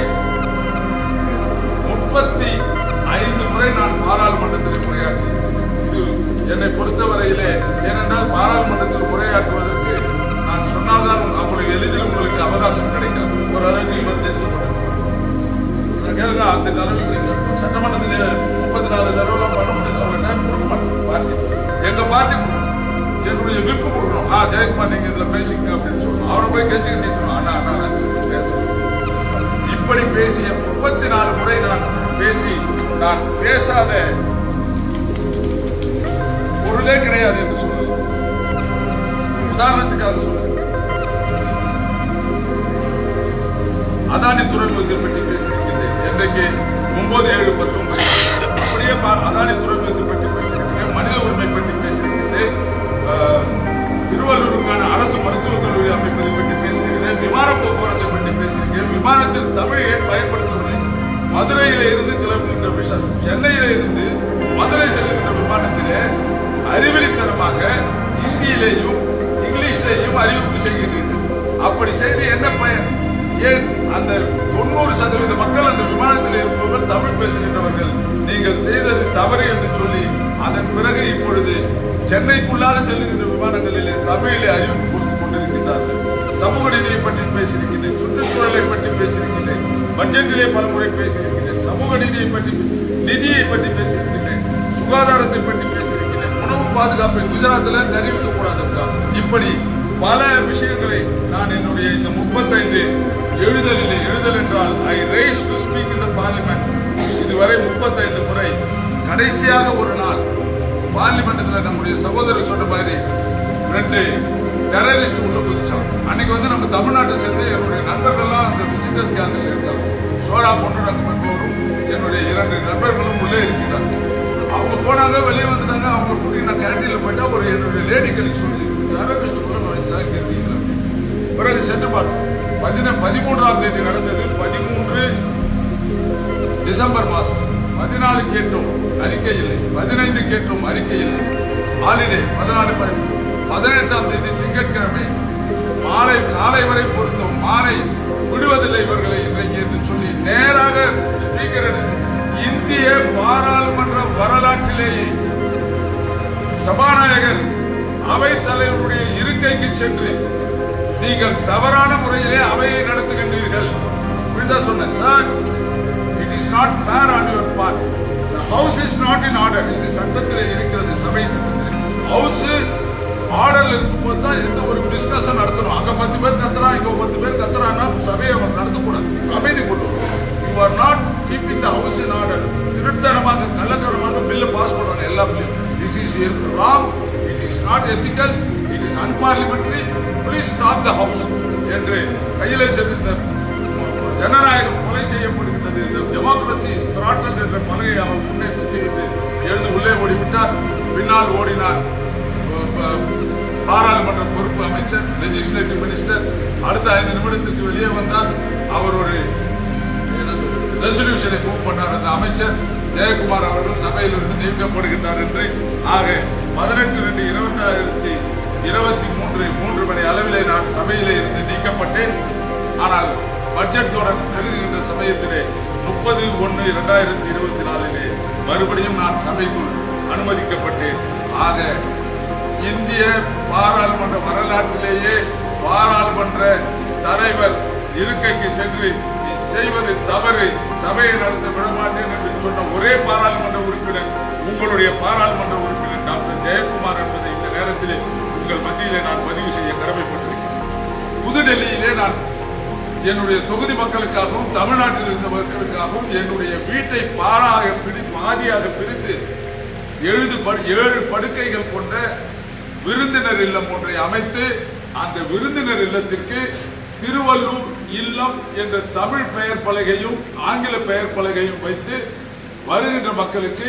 A: முப்பத்தி ஐந்து முறை நான் பாராளுமன்றத்தில் உரையாற்றினேன் இது என்னை பொறுத்தவரையிலே ஏனென்றால் பாராளுமன்றத்தில் உரையாற்றுவதற்கு நான் சொன்னால்தான் அவ்வளவு எளிதில் உங்களுக்கு அவகாசம் கிடைக்காது ஓரளவுக்கு இவர் தெரிந்து கேளுங்க அந்த நிலைமைக்கு நீங்க சட்டமன்றத்தில் முப்பத்தி நாலு தடவைலாம் பண்ண முடியாது அவங்க டைம் கொடுக்க மாட்டோம் பார்ட்டி எங்க பார்ட்டி என்னுடைய விருப்பு கொடுக்கணும் ஆ ஜெயக்குமார் நீங்க இதுல பேசிங்க அப்படின்னு சொல்லணும் அவரை போய் கெஞ்சி நிற்கணும் அண்ணா அண்ணா பேசணும் இப்படி பேசிய முப்பத்தி நாலு முறை நான் பேசி நான் பேசாத பொருளே கிடையாது என்று சொல்லுது உதாரணத்துக்காக சொல்லுது அதானி துறைமுகத்தை பற்றி பேசியிருக்கின்றேன் என்றைக்கு ஒன்பது ஏழு பத்தொன்பது அப்படியே பா- அதானி துறைமுகத்தை பற்றி பேசியிருக்கிறேன் மனித உரிமை பற்றி பேசியிருக்கிறேன் ஆஹ், திருவள்ளூருக்கான அரசு மருத்துவக் கல்லூரி அமைப்பதை பற்றி பேசியிருக்கிறேன் விமான போக்குவரத்தை பற்றி பேசியிருக்கிறேன் விமானத்தில் தமிழ் ஏன் பயன்படுத்தவில்லை மதுரையில இருந்து கிளம்புகின்ற விஷயம் சென்னையில இருந்து மதுரை செல்லுகின்ற விமானத்திலே அறிவிலித்தனமாக இந்தியிலேயும் இங்கிலீஷ்லேயும் அறிவிப்பு செய்கிறீர்கள் அப்படி செய்து என்ன பயன் ஏன் அந்த தொண்ணூறு சதவீத மக்கள் அந்த விமானத்தில் இருப்பவர்கள் தமிழ் பேசுகின்றவர்கள் நீங்கள் செய்தது தவறு என்று சொல்லி அதன் பிறகு இப்பொழுது சென்னைக்குள்ளாக செல்லுகின்ற விமானங்களிலே தமிழிலே அறிவிப்பு கொடுத்து கொண்டிருக்கின்றார்கள் சமூக நீதியை பற்றி பேசியிருக்கிறேன் சுற்றுச்சூழலை பற்றி பேசியிருக்கிறேன் பட்ஜெட்டிலே பல முறை பேசியிருக்கிறேன் சமூக நீதியை பற்றி நிதியை பற்றி பேசியிருக்கிறேன் சுகாதாரத்தை பற்றி பேசியிருக்கிறேன் உணவு பாதுகாப்பை குஜராத்தில் தெரிவிக்க கூடாது இப்படி பல விஷயங்களை நான் என்னுடைய இந்த முப்பத்தைந்து எழுதலிலே எழுதல் என்றால் I rise to speak in the parliament இதுவரை முப்பத்தைந்து முறை கடைசியாக ஒரு நாள் பார்லிமெண்ட்ல நம்முடைய சகோதரர் சொன்ன மாதிரி ரெண்டு டெரரிஸ்ட் உள்ள குதிச்சான் அன்னைக்கு வந்து நம்ம தமிழ்நாட்டை சேர்ந்து என்னுடைய நண்பர்கள்லாம் அந்த விசிட்டர்ஸ் கேங்கில் இருக்காங்க சோழா பொன்னுரங்கம் என்பவரும் என்னுடைய இரண்டு நண்பர்களும் உள்ளே இருக்கிறாங்க அவங்க போனாங்க வெளியே வந்துட்டாங்க அவங்க கூட்டி நான் கேண்டீன்ல போயிட்டா ஒரு என்னுடைய லேடி கலிக் சொல்லி டெரரிஸ்ட் உள்ள நுழைஞ்சா கேட்டீங்களா பிறகு சென்று பார்த்தோம் பதின பதிமூன்றாம் தேதி நடந்தது பதிமூன்று டிசம்பர் மாசம் பதினாலு கேட்டோம் அறிக்கை இல்லை பதினைந்து கேட்டோம் அறிக்கை இல்லை ஹாலிடே பதினாலு பதிமூணு பதினெட்டாம் தேதி திங்கட்கிழமை மாலை காலை வரை பொருத்தம் மாலை விடுவதில்லை இவர்களை இன்றைக்கு என்று சொல்லி நேராக ஸ்பீக்கர் இந்திய பாராளுமன்ற வரலாற்றிலேயே சபாநாயகர் அவை தலைவருடைய இருக்கைக்கு சென்று நீங்கள் தவறான முறையிலே அவையை நடத்துகின்றீர்கள் இப்படிதான் சொன்னேன் sir it is not fair on your part house is not in order இது சட்டத்தில் இருக்கிறது சபை சட்டத்தில் ஹவுஸ் ஆர்டர்ல இருக்கும்போது தான் எந்த ஒரு பிசினஸ் நடத்தணும் அங்க பத்து பேர் கத்துறா இங்க பத்து பேர் கத்துறான்னா சபையை அவர் நடத்தக்கூடாது சபையை கொண்டு you are not keeping the house in order திருத்தனமாக கள்ளத்தனமாக பில்லு பாஸ் பண்றாங்க எல்லா பில்லும் this is wrong it is not ethical it is unparliamentary please stop the house என்று கையிலே சென்ற ஜனநாயகம் கொலை செய்யப்படுகின்றது இந்த டெமோக்ரஸி இஸ் throttled என்ற பலகை அவர் முன்னே குத்திவிட்டு எழுந்து உள்ளே ஓடிவிட்டார் பின்னால் ஓடினார் ப- ப- பாராளுமன்ற பொறுப்பு அமைச்சர் லெஜிஸ்லேட்டிவ் மினிஸ்டர் அடுத்த ஐந்து நிமிடத்துக்கு வெளியே வந்தார் அவர் ஒரு ரெசல்யூஷனை மூவ் பண்ணார் அந்த அமைச்சர் ஜெயக்குமார் அவர்கள் சபையிலிருந்து நீக்கப்படுகின்றார் என்று ஆக பதினெட்டு ரெண்டு இருபத்தாயிரத்தி இருபத்தி மூன்று மூன்று மணி அளவிலே நான் சபையிலே இருந்து நீக்கப்பட்டேன் ஆனால் பட்ஜெட் தொடர் நெருங்குகின்ற சமயத்திலே முப்பது ஒன்று இரண்டாயிரத்தி இருபத்தி நாலிலே மறுபடியும் நான் சபைக்குள் அனுமதிக்கப்பட்டேன் ஆக இந்திய பாராளுமன்ற வரலாற்றிலேயே பாராளுமன்ற தலைவர் இருக்கைக்கு சென்று நீ செய்வது தவறு சபையை நடத்த விடமாட்டேன் என்று சொன்ன ஒரே பாராளுமன்ற உறுப்பினர் உங்களுடைய பாராளுமன்ற உறுப்பினர் டாக்டர் ஜெயக்குமார் என்பதை இந்த நேரத்திலே உங்கள் மத்தியிலே நான் பதிவு செய்ய கடமைப்பட்டிருக்கிறேன் புதுடெல்லியிலே நான் என்னுடைய தொகுதி மக்களுக்காகவும் தமிழ்நாட்டில் இருந்த மக்களுக்காகவும் என்னுடைய வீட்டை பாராக பிரி பாதியாக பிரித்து எழுது படு- ஏழு படுக்கைகள் கொண்ட விருந்தினர் இல்லம் ஒன்றை அமைத்து அந்த விருந்தினர் இல்லத்திற்கு திருவள்ளூர் இல்லம் என்ற தமிழ் பெயர் பலகையும் ஆங்கில பெயர் பலகையும் வைத்து வருகின்ற மக்களுக்கு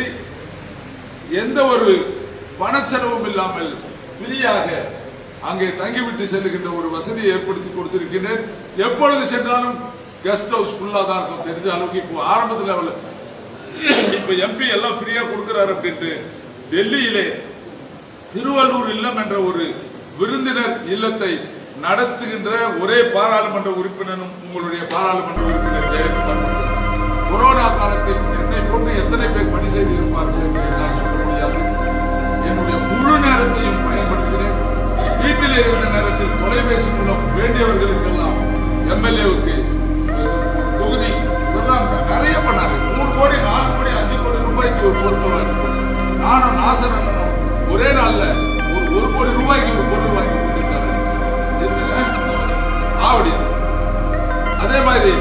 A: எந்த ஒரு பணச்செலவும் இல்லாமல் ஃப்ரீயாக அங்கே தங்கிவிட்டு செல்லுகின்ற ஒரு வசதியை ஏற்படுத்தி கொடுத்திருக்கின்றேன் எப்பொழுது சென்றாலும் கெஸ்ட் ஹவுஸ் ஃபுல்லா தான் இருக்கும் தெரிஞ்ச அளவுக்கு இப்போ ஆரம்பத்தில் அவள் இப்ப எம்பி எல்லாம் ஃப்ரீயா கொடுக்கிறாரு அப்படின்ட்டு டெல்லியிலே திருவள்ளூர் இல்லம் என்ற ஒரு விருந்தினர் இல்லத்தை நடத்துகின்ற ஒரே பாராளுமன்ற உறுப்பினரும் உங்களுடைய பாராளுமன்ற உறுப்பினர் ஜெயக்குமார் மட்டும்தான். கொரோனா காலத்தில் என்னை போட்டு எத்தனை பேர் பணி செய்திருப்பார்கள் என்று என்னால் சொல்ல முடியாது என்னுடைய முழு நேரத்தையும் பயன்படுத்தினேன் வீட்டில் இருந்த நேரத்தில் தொலைபேசி மூலம் வேண்டியவர்களுக்கெல்லாம் எம்எல்ஏவுக்கு தொகுதி இதெல்லாம் நிறைய பண்ணாரு மூணு கோடி நாலு கோடி அஞ்சு கோடி ரூபாய்க்கு ஒரு பொருட்கள் வாங்கி கொடுத்தாரு. நானும் நாசர் அண்ணனும் ஒரே நாள்ல ஒரு ஒரு கோடி ரூபாய்க்கு ஒரு பொருள் வாங்கி கொடுத்திருக்காரு எத்தனை? ஆவடி அதே மாதிரி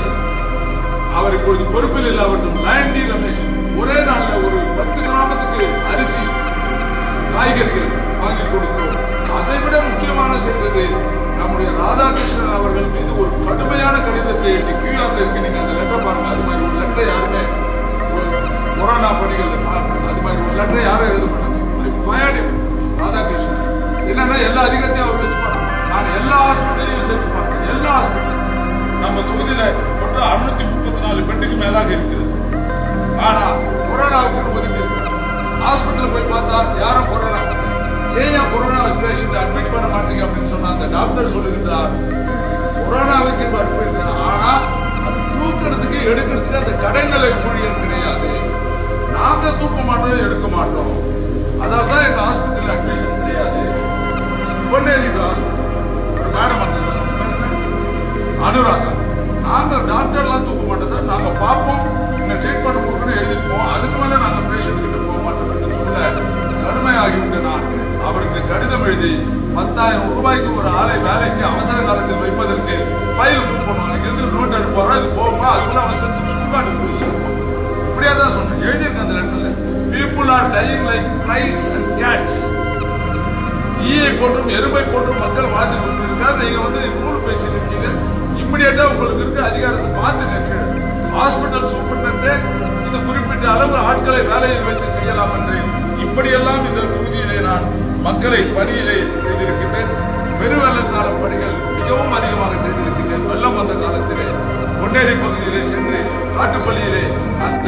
A: அவர் இப்பொழுது பொறுப்பில் இல்லாவிட்டும் லைன் ரமேஷ் ஒரே நாள்ல ஒரு பத்து கிராமத்துக்கு அரிசி காய்கறிகள் வாங்கி கொடுத்தோம் அதை விட முக்கியமான செய்தது நம்முடைய ராதாகிருஷ்ணன் அவர்கள் மீது ஒரு கடுமையான கடிதத்தை எழுதி கியூஆர்ல இருக்கு நீங்க அந்த லெட்டர் பாருங்க அது மாதிரி ஒரு லெட்டரை யாருமே ஒரு கொரோனா பணிகள் அது மாதிரி ஒரு லெட்டரை யாரும் எழுத மாட்டாங்க ஃபயர்டு ராதாகிருஷ்ணன் என்னன்னா எல்லா அதிகாரத்தையும் அவர் வச்சு போறான் நான் எல்லா ஹாஸ்பிட்டலையும் சேர்த்து பார்த்தேன் எல்லா ஹாஸ்பிட்டல் நம்ம தொகுதியில மொத்தம் அறுநூத்தி முப்பத்தி நாலு பெட்டுக்கு மேலாக இருக்கிறது ஆனா கொரோனாவுக்கு ஒதுக்கி இருக்கிறார் ஹாஸ்பிட்டல் போய் பார்த்தா யாரும் கொரோனா ஏன் ஏன் கொரோனா பேஷண்ட் அட்மிட் பண்ண மாட்டீங்க அப்படின்னு சொன்னா அந்த டாக்டர் சொல்லுகின்றார் கொரோனாவுக்கு அட்மிட் ஆனா அது தூக்கிறதுக்கு எடுக்கிறதுக்கு அந்த கடைநிலை ஊழியர் கிடையாது நாங்க தூக்க மாட்டோம் எடுக்க மாட்டோம் அதாவது தான் எங்க ஹாஸ்பிட்டல் அட்மிஷன் கிடையாது பொன்னேரி ஹாஸ்பிட்டல் ஒரு மேடம் வந்திருந்தாங்க அனுராதா நாங்க டாக்டர்லாம் தூக்க மாட்டோம் சார் நாங்க பார்ப்போம் இந்த ட்ரீட்மெண்ட் கொடுக்கணும் எழுதிப்போம் அதுக்கு மேல நாங்க பேஷண்ட் கிட்ட போக மாட்டோம் என்று சொல்ல கடுமையாகிவிட்டு நான் அவருக்கு கடிதம் எழுதி பத்தாயிரம் ரூபாய்க்கு ஒரு ஆளை வேலைக்கு அவசர காலத்தில் வைப்பதற்கு ஃபைல் புக் பண்ணுவாங்க இங்கிருந்து நோட் எடுப்பாரோ இது போகுமா அதுக்குள்ள அவசரத்துக்கு சுடுகாட்டு போய் சேர்ப்போம் இப்படியே தான் சொன்னேன் எழுதியிருக்கேன் அந்த லெட்டர்ல people are dying like flies and cats ஈயை போன்றும் எருமை போன்றும் மக்கள் வாழ்ந்து கொண்டிருக்கார் நீங்க வந்து ரூல் பேசிட்டு இருக்கீங்க இம்மிடியட்டா உங்களுக்கு இருக்க அதிகாரத்தை மாத்துங்க கீழே ஹாஸ்பிட்டல் சூப்பர்டென்டே இந்த குறிப்பிட்ட அளவு ஆட்களை வேலையில் வைத்து செய்யலாம் என்று இப்படியெல்லாம் இந்த தொகுதியிலே நான் மக்களை பணியிலே செய்திருக்கின்றேன் பெருவெள்ளக்கால பணிகள் மிகவும் அதிகமாக செய்திருக்கின்றேன் வெள்ளம் வந்த காலத்திலே பொன்னேரி பகுதியிலே சென்று காட்டுப்பள்ளியிலே அந்த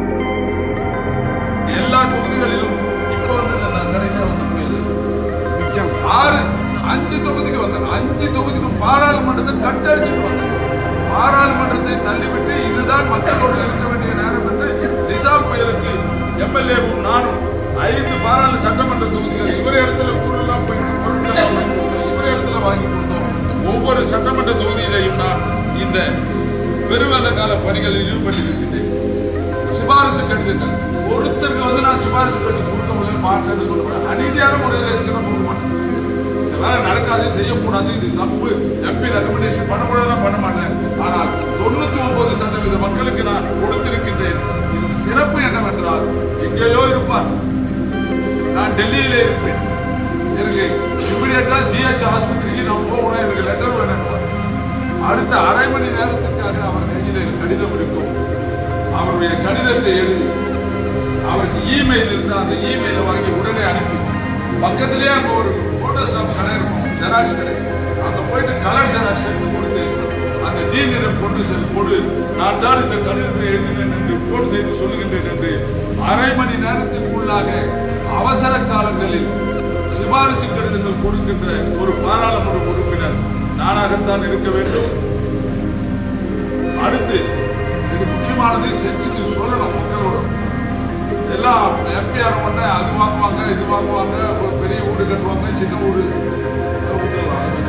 A: எல்லா தொகுதிகளிலும் இப்ப வந்து நான் கடைசியா வந்து புரியுது ஆறு அஞ்சு தொகுதிக்கு வந்தேன் அஞ்சு தொகுதிக்கு பாராளுமன்றத்தை கட்டடிச்சுட்டு வந்தேன் பாராளுமன்றத்தை தள்ளிவிட்டு இதுதான் மக்களோடு இருக்க வேண்டிய நேரம் என்று நிசாம் புயலுக்கு எம்எல்ஏவும் நானும் ஐந்து பாராளு சட்டமன்ற தொகுதிகள் இவர் இடத்துல பொருளெல்லாம் போய் பொருட்கள் வாங்கி கொடுத்தோம் இவர் இடத்துல வாங்கி கொடுத்தோம் ஒவ்வொரு சட்டமன்ற தொகுதியிலையும் நான் இந்த பெருவெள்ள கால பணிகளில் ஈடுபட்டிருக்கின்றேன் சிபாரிசு கடிதங்கள் ஒருத்தருக்கு வந்து நான் சிபாரிசு கடிதம் கொடுக்க முடியல மாட்டேன்னு சொல்லுவேன் அநீதியான முறையில் இருக்கிற கொடுக்க மாட்டேன் இதெல்லாம் நடக்காது செய்யக்கூடாது இது தப்பு எம்பி ரெக்கமெண்டேஷன் பண்ணக்கூடாது பண்ண மாட்டேன் ஆனால் தொண்ணூத்தி ஒன்பது சதவீத மக்களுக்கு நான் கொடுத்திருக்கின்றேன் இது சிறப்பு என்னவென்றால் எங்கேயோ இருப்பார் நான் டெல்லியிலே இருப்பேன் எனக்கு இமிடியட்டா ஜிஹெச் ஆஸ்பத்திரிக்கு நான் போகணும் எனக்கு லெட்டர் வேணும் அடுத்த அரை மணி நேரத்துக்காக அவர் கையில் எனக்கு கடிதம் இருக்கும் அவருடைய கடிதத்தை எழுதி அவருக்கு இமெயில் இருந்தா அந்த இமெயிலை வாங்கி உடனே அனுப்பி பக்கத்திலேயே அங்க ஒரு போட்டோஷாப் கடை இருக்கும் ஜெராக்ஸ் கடை அங்க போயிட்டு கலர் ஜெராக்ஸ் எடுத்து கொடுத்து அந்த டீனிடம் கொண்டு செல் கொடு நான் தான் இந்த கடிதத்தை எழுதினேன் என்று போன் செய்து சொல்லுகின்றேன் என்று அரை மணி நேரத்திற்குள்ளாக அவசர காலங்களில் சிபாரிசு கடிதங்கள் கொடுக்கின்ற ஒரு பாராளுமன்ற உறுப்பினர் நானாகத்தான் இருக்க வேண்டும் அடுத்து இது முக்கியமானது சென்சிட்டிவ் சொல்லணும் மக்களோட எல்லாம் எம்பி ஆன உடனே அது வாங்குவாங்க இது வாங்குவாங்க ஒரு பெரிய வீடு கட்டுவாங்க சின்ன வீடு வீடு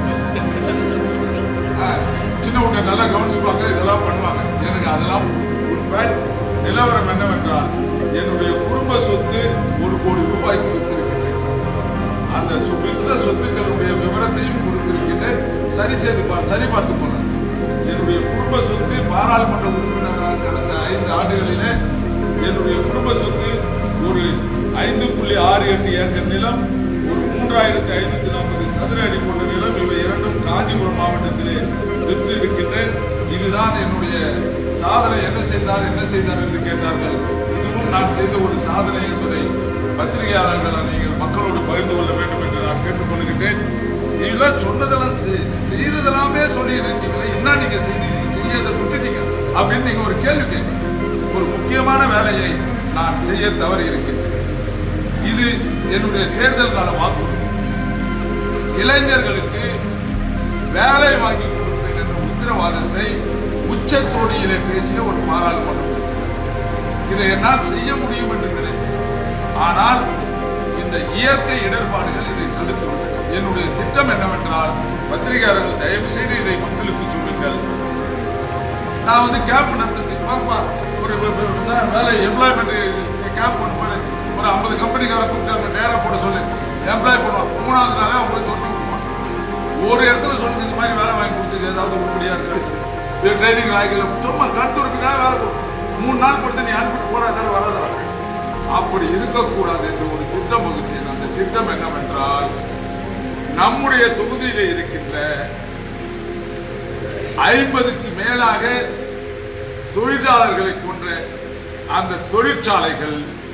A: ஆ, சின்ன வீட்டை நல்லா கவனிச்சுப்பாங்க இதெல்லாம் பண்ணுவாங்க எனக்கு அதெல்லாம் உண்மை நிலவரம் என்னவென்றால் என்னுடைய குடும்ப சொத்து ஒரு கோடி ரூபாய்க்கு வித்திருக்கிறேன் அந்த சொ- விற்ற சொத்துக்களுடைய விவரத்தையும் கொடுத்திருக்கிறேன் சரி செய்து பா- சரி பார்த்து போனேன் என்னுடைய குடும்ப சொத்து பாராளுமன்ற உறுப்பினராக கடந்த ஐந்து ஆண்டுகளிலே என்னுடைய குடும்ப சொத்து ஒரு ஐந்து புள்ளி ஆறு எட்டு ஏக்கர் நிலம் ஒரு மூன்றாயிரத்தி ஐநூத்தி நாற்பது சதுர அடி கொண்ட நிலம் இவை இரண்டும் காஞ்சிபுரம் மாவட்டத்திலே விற்று இருக்கின்றேன் இதுதான் என்னுடைய சாதனை என்ன செய்தார் என்ன செய்தார் என்று கேட்டார்கள் இதுவும் நான் செய்த ஒரு சாதனை என்பதை பத்திரிகையாளர்கள் நீங்கள் மக்களோடு பகிர்ந்து கொள்ள வேண்டும் என்று நான் கேட்டுக்கொள்கின்றேன் இதெல்லாம் சொன்னதெல்லாம் செய்- செய்ததெல்லாமே சொல்லி இருக்கீங்களே என்ன நீங்க செய்தீங்க செய்யதை விட்டுட்டீங்க அப்படின்னு நீங்க ஒரு கேள்வி கேட்க ஒரு முக்கியமான வேலையை நான் செய்ய தவறி இருக்கின்றேன் இது என்னுடைய தேர்தல் கால வாக்குறுதி இளைஞர்களுக்கு வேலை வாங்கி கொடுப்பேன் என்ற உத்தரவாதத்தை உச்சத்தோடியிலே பேசிய ஒரு பாராளுமன்ற உறுப்பினர். இதை என்னால் செய்ய முடியும் என்று நினைத்தேன் ஆனால் இந்த இயற்கை இடர்பாடுகள் இதை தடுத்து விட்டது என்னுடைய திட்டம் என்னவென்றால் பத்திரிகையாளர்கள் தயவு செய்து இதை மக்களுக்கு சொல்லுங்கள் நான் வந்து கேம்ப் நடத்திட்டு பாப்பா ஒரு ஒரு- ஒரு என்ன வேலை எம்ப்ளாய்மெண்ட் கேம்ப் ஒன்று போடு ஒரு ஐம்பது கம்பெனிக்கார கூப்பிட்டு அங்கே நேராக போட சொல்லு எம்ப்ளாய் பண்ணுவான் மூணாவது நாளே அவங்க போய் தொட்டி விடுவான் ஒரு இடத்துல சொல்லுங்க இந்த மாதிரி வேலை வாங்கி கொடுத்தது ஏதாவது உருப்படியா இருக்கு இது ட்ரைனிங் ஆகல சும்மா கருத்துருக்குக்காக வேலை கொடு. மூணு நாள் கொடுத்து நீ அனுப்பிட்டு போறாதால வராதா அப்படி இருக்கக்கூடாது என்று ஒரு திட்டம் வகுத்தேன் அந்த திட்டம் என்னவென்றால் நம்முடைய தொகுதியிலே இருக்கின்ற ஐம்பதுக்கு மேலாக தொழிலாளர்களை கொண்ட அந்த தொழிற்சாலைகள்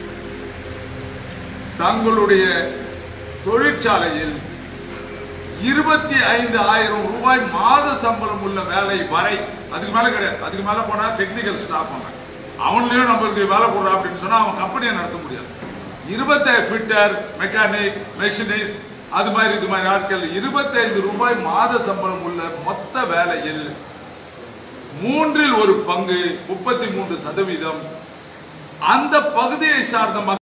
A: தங்களுடைய தொழிற்சாலையில் இருபத்தி ஐந்து ஆயிரம் ரூபாய் மாத சம்பளம் உள்ள வேலை வரை அதுக்கு மேல கிடையாது அதுக்கு மேல போனா டெக்னிக்கல் ஸ்டாஃப் அவன் அவன்லயும் நம்மளுக்கு வேலை கொடுறா அப்படின்னு சொன்னா அவன் கம்பெனியை நடத்த முடியாது இருபத்தி ஃபிட்டர் மெக்கானிக் மெஷினிஸ்ட் அது மாதிரி இது மாதிரி ஆட்கள் இருபத்தைந்து ரூபாய் மாத சம்பளம் உள்ள மொத்த வேலையில் மூன்றில் ஒரு பங்கு முப்பத்தி மூன்று சதவீதம் அந்த பகுதியை சார்ந்த மக்கள்